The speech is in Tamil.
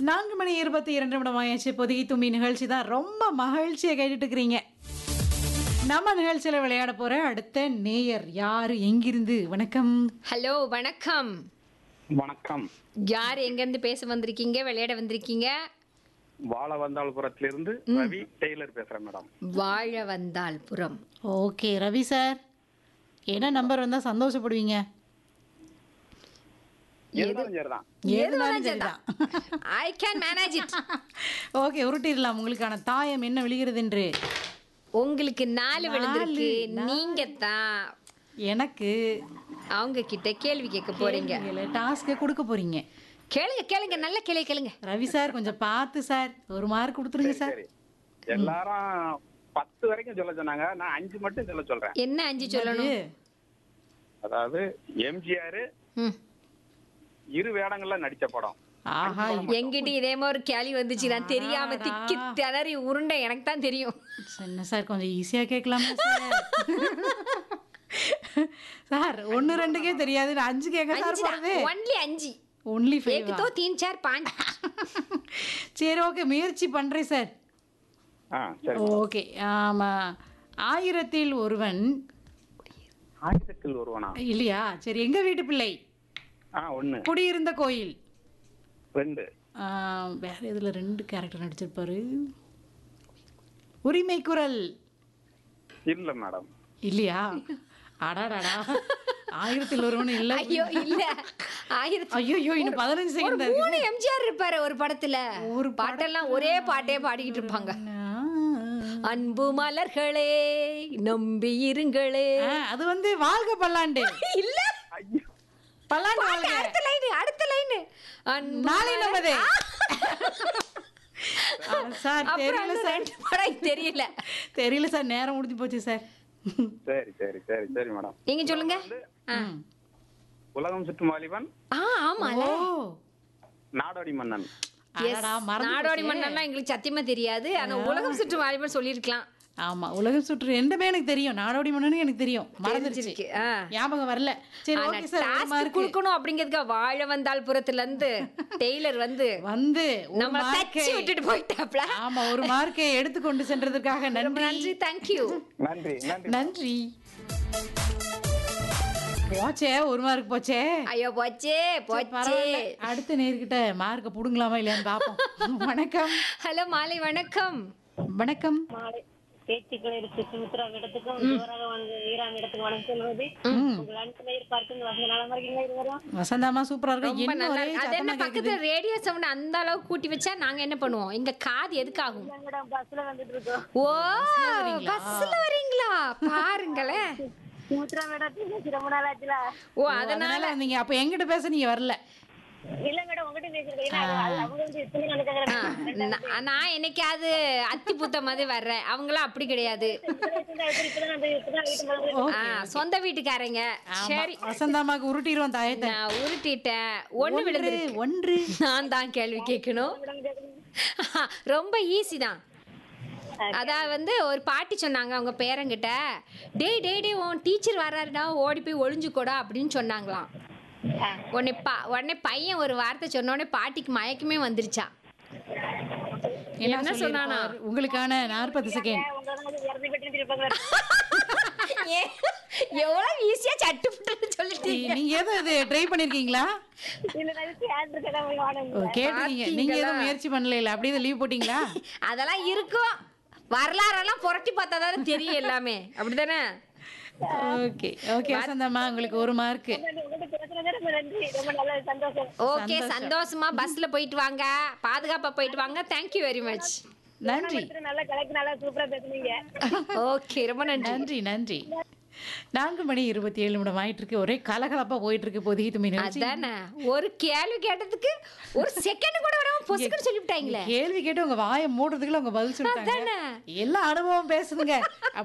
நான்கு மணி இருபத்தி இரண்டு நிமிடம் ஆயாச்சு பொதுகி தும்பி நிகழ்ச்சி தான் ரொம்ப மகிழ்ச்சியை கேட்டுட்டு இருக்கிறீங்க நம்ம நிகழ்ச்சியில விளையாட போற அடுத்த நேயர் யாரு எங்கிருந்து வணக்கம் ஹலோ வணக்கம் வணக்கம் யார் எங்கேருந்து பேச வந்திருக்கீங்க விளையாட வந்திருக்கீங்க வாழ வந்தாள்புரத்திலிருந்து ரவி டெய்லர் பேசுறேன் மேடம் வாழ வந்தால் புறம் ஓகே ரவி சார் என்ன நம்பர் வந்தா சந்தோஷப்படுவீங்க இருந்தாலும் சரிதான் எதுனாலும் சரிதான் I can manage it okay உருட்டிடலாம் உங்களுக்கான தாயம் என்ன விழுகிறது என்று உங்களுக்கு நாலு விழுந்திருக்கு நீங்க தான் எனக்கு அவங்க கிட்ட கேள்வி கேட்க போறீங்க டாஸ்க்கு கொடுக்க போறீங்க கேளுங்க கேளுங்க நல்ல கேள்வி கேளுங்க ரவி சார் கொஞ்சம் பார்த்து சார் ஒரு மார்க் கொடுத்துருங்க சார் சரி எல்லாரும் பத்து வரைக்கும் சொல்ல சொன்னாங்க நான் அஞ்சு மட்டும் சொல்ல சொல்றேன் என்ன அஞ்சு சொல்லணும் அதாவது எம்ஜிஆர் ம். இரு வேடங்கள்ல நடிச்ச படம் ஆஹா எங்கிட்ட இதே மாதிரி ஒரு கேள்வி வந்துச்சு நான் தெரியாம திக்கி திணறி உருண்டை எனக்கு தான் தெரியும் என்ன சார் கொஞ்சம் ஈஸியா கேட்கலாமா சார் சார் ஒன்னு ரெண்டுக்கே தெரியாது நான் அஞ்சு கேட்க சார் அஞ்சு போறது ஒன்லி அஞ்சு ஒன்லி एक ஃபைவ் दो तीन चार पाँच சரி ஓகே முயற்சி பண்றேன் சார் ஆ சரி ஓகே ஆமா ஆயிரத்தில் ஒருவன் ஆயிரத்தில் ஒருவனா இல்லையா சரி எங்க வீட்டு பிள்ளை ஆ ஒண்ணு குடியிருந்த கோயில் ரெண்டு ஆ, வேற இதுல ரெண்டு கேரக்டர் நடிச்சிருப்பாரு உரிமை குரல் இல்ல மேடம் இல்லையா அடாடாடா ஆயிரத்தில் ஒருவன் இல்ல ஐயோ இல்ல ஆயிரத்தி ஐயோ இன்னும் பதினஞ்சு ஒரு செகண்ட் மூணு எம்ஜிஆர் இருப்பாரு ஒரு படத்துல ஒரு ஒரு பாட்டெல்லாம் ஒரே பாட்டே பாடிக்கிட்டு இருப்பாங்க அன்பு மலர்களே நம்பி இருங்களே அது வந்து வாழ்க பல்லாண்டு இல்ல ஐயோ பல்லாண்டு பாட்டு வாழ்க அடுத்த லைன் அடுத்த லைன் அன்பு நாளை நமதே ஆ, சார் அப்புறம் தெரியல அந்த சார் ரெண்டு படம் தெரியல தெரியல சார் நேரம் முடிஞ்சு போச்சு சார் சரி சரி சரி சரி மேடம் நீங்க சொல்லுங்க ஆ. உலகம் சுற்றும் வாலிபன் ஆ ஆமால ஓ நாடோடி மன்னன் Yes. அடடா, மறந்து நாடோடி போச்சே. மன்னன்லாம் எங்களுக்கு சத்தியமா தெரியாது ஆனா உலகம் சுற்று வாலிபன் சொல்லியிருக்கலாம் ஆமா உலகம் சுற்று ரெண்டுமே எனக்கு தெரியும் நாடோடி மன்னனு எனக்கு தெரியும் மறந்துருச்சு தெரிஞ்சிருக்கு. ஆ. ஞாபகம் வரல சரி ஆனா ஓகே சார் ஒரு task மார்க் கொடுக்கணும் அப்படிங்கிறதுக்காக வாழ வந்தால் புறத்துல இருந்து டெய்லர் வந்து வந்து ஒரு நம்ம மார்க்கை தச்சு விட்டுட்டு போயிட்டாப்ல ஆமா ஒரு மார்க்கை எடுத்து கொண்டு சென்றதற்காக ரொம்ப நன்றி நன்றி தேங்க்யூ நன்றி நன்றி நன்றி போச்சே ஒரு மார்க் போச்சே ஐயோ போச்சே போச்சே பரவாயில்ல அடுத்த நேர்கிட்ட மார்க்க புடுங்கலாமா இல்லையான்னு பாப்போம் வணக்கம் ஹலோ மாலை வணக்கம் வணக்கம் மாலை பேச்சுக்கள் இருக்கு சுமித்ரா இடத்துக்கும் ஜோராக வந்து ஈரான் இடத்துக்கு வணக்கம் சொல்வது உங்கள் அன்பு நேர் பார்த்து வசந்த நலமா இருக்கீங்களா இருவரும் வசந்தாமா சூப்பரா இருக்கு ரொம்ப என்ன நல்லா ஒரே இருக்கு. அது என்ன சத்தமா கேக்குது பக்கத்துல ரேடியோ சவுண்ட் அந்த அளவுக்கு கூட்டி வச்சா நாங்க என்ன பண்ணுவோம் எங்க காது எதுக்காகும் எங்கட பஸ்ல வந்துட்டு இருக்கோம் ஓ பஸ்ல வரீங்களா பாருங்களேன் சுமித்ரா மேடம் ரொம்ப நாள் ஆச்சுல ஓ அதனால அதனால நீங்க அப்ப எங்கிட்ட பேச நீங்க வரல இல்ல மேடம் உங்ககிட்ட பேசுறேன் ஏன்னா அது- அது அவங்க வந்து எத்தனை ஆ, நினைச்சாங்க நான் நான் என்னைக்காவது அத்தி புத்த மாதிரி வர்றேன் அவங்களாம் அப்படி கிடையாது இப்பதான் அந்த இப்பதான் வீட்டு முதல்ல ஆ, சொந்த வீட்டுக்காரங்க சரி வசந்தாமாக்கு உருட்டிடுவோம் தாயத்தை நான் உருட்டிட்டேன் ஒண்ணு ஒன்று விழுந்துருக்கு ஒன்று நான் தான் கேள்வி கேட்கணும் ரொம்ப ஈஸி தான் அதான் வந்து ஒரு பாட்டி சொன்னாங்க அவங்க பேரங்கிட்ட டேய் டேய் டேய் உன் டீச்சர் வர்றாருடா ஓடி போய் ஒளிஞ்சுக்கோடா அப்படின்னு சொன்னாங்களாம் உடனே பா உடனே பையன் ஒரு வார்த்தை சொன்ன உடனே பாட்டிக்கு மயக்கமே வந்துருச்சா என்ன என்ன சொன்னானா? சொல்லியிருப்பார்? உங்களுக்கான நாற்பது செகண்ட் உங்களை இறந்து போயிட்டு இருப்பாங்க ஏன் எவ்வளவு ஈஸியா சட்டு புட்டுன்னு சொல்லிட்டீங்க நீங்க எதுவும் இது ட்ரை பண்ணிருக்கீங்களா இல்ல நான் கேட்டு இருக்கேன் வாடகை கேட்டீங்க நீங்க எதுவும் முயற்சி பண்ணல இல்ல அப்படியே லீவ் போட்டீங்களா அதெல்லாம் இருக்கும் வரலாறெல்லாம் புரட்டி பார்த்தா தானே தெரியும் எல்லாமே அப்படிதானே ஓகே ஓகே வசந்தம்மா உங்களுக்கு ஒரு மார்க் உங்கள்கிட்ட பேசுறது ரொம்ப நன்றி ரொம்ப நல்ல சந்தோஷம் ஓகே சந்தோஷமா பஸ்ல போயிட்டு வாங்க பாதுகாப்பா போயிட்டு வாங்க தேங்க்யூ வெரி மச் நன்றி நல்லா கலெக்ட் நல்லா சூப்பரா பேசுனீங்க ஓகே ரொம்ப நன்றி நன்றி நன்றி நான்கு மணி இருபத்தி ஏழு நிமிடம் ஆயிட்டு இருக்கு ஒரே கலகலப்பா போயிட்டு இருக்கு பொதுகி தும்பி நிகழ்ச்சி அதானே ஒரு கேள்வி கேட்டதுக்கு ஒரு செகண்ட் கூட விடாம பொசுக்குன்னு சொல்லிவிட்டாங்களே கேள்வி கேட்டு உங்க வாயை மூடுறதுக்குள்ள உங்க பதில் சொல்லிட்டாங்க அதானே. எல்லா அனுபவம் பேசுதுங்க